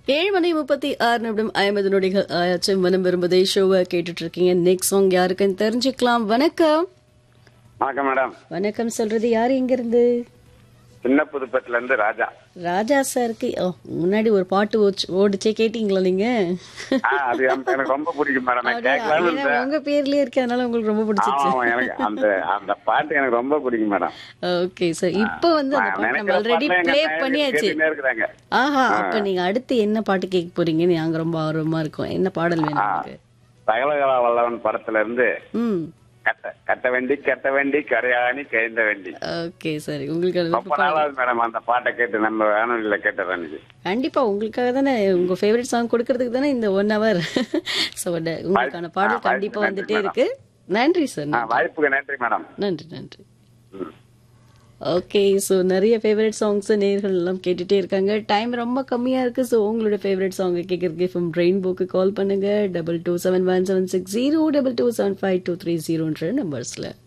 ஏழு மணி முப்பத்தி ஆறு நிமிடம் ஐம்பது நொடிகள் ஆயாச்சு மனம் விரும்புதே ஷோவை கேட்டுட்டு இருக்கீங்க நெக்ஸ்ட் சாங் யாருக்குன்னு தெரிஞ்சுக்கலாம் வணக்கம் வணக்கம் மேடம் வணக்கம் சொல்றது யாரு இங்க இருந்து சின்ன புதுப்பட்டுல இருந்து ராஜா ராஜா சாருக்கு ஓ, முன்னாடி ஒரு பாட்டு ஓச்சு- ஓடுச்சே கேட்டீங்களா நீங்க ஆ, அது எனக்கு எனக்கு ரொம்ப பிடிக்கும் மேடம் நான் அப்படியா? கேட்கலாம்னு ஏன்னா இருந்தேன் உங்க பேர்லயே இருக்கு அதனால உங்களுக்கு ரொம்ப ஆமா பிடிச்சிச்சு ஆமா, எனக்கு அந்த அந்த பாட்டு எனக்கு ரொம்ப பிடிக்கும் மேடம் ஓகே சார் இப்போ வந்து அந்த நான் பாட்டு நம்ம நினைக்கிற ஆல்ரெடி பாட்டுல எங்க ப்ளே நேயர்கள் பண்ணியாச்சு கேட்டுட்டே இருக்கிறாங்க ஆஹா அப்ப நீங்க அடுத்து என்ன பாட்டு கேட்க போறீங்கன்னு நாங்க ரொம்ப ஆர்வமா இருக்கோம் என்ன பாடல் வேணும் ஆ, உங்களுக்கு சகலகலா வல்லவன் படத்துல இருந்து ம் கட்ட கட்ட வேண்டி கட்ட வேண்டி கரையாணி கைந்த வேண்டி ஓகே சரி உங்களுக்கு அது ரொம்ப நாளாவது மேடம் அந்த பாட்டை கேட்டு நம்ம வானொலியில கேட்டதான் கண்டிப்பா உங்களுக்காக தானே உங்க ஃபேவரட் சாங் கொடுக்கறதுக்கு தானே இந்த ஒன் ஹவர் ஸோ உங்களுக்கான பாடல் வாய்ப்பு கண்டிப்பா நன்றி, வந்துட்டே madam. இருக்கு நன்றி சார் ஆ, வாய்ப்புக்கு நன்றி மேடம் நன்றி நன்றி ம். ஓகே ஸோ நிறைய ஃபேவரட் சாங்ஸ் நேர்கள் எல்லாம் கேட்டுட்டே இருக்காங்க டைம் ரொம்ப கம்மியா இருக்கு ஸோ உங்களோட ஃபேவரட் சாங் கேட்கறதுக்கு ஃப்ரம் ரெயின்போக்கு கால் பண்ணுங்க double two seven one seven six zero double two seven five two three ஜீரோன்ற நம்பர்ஸ்ல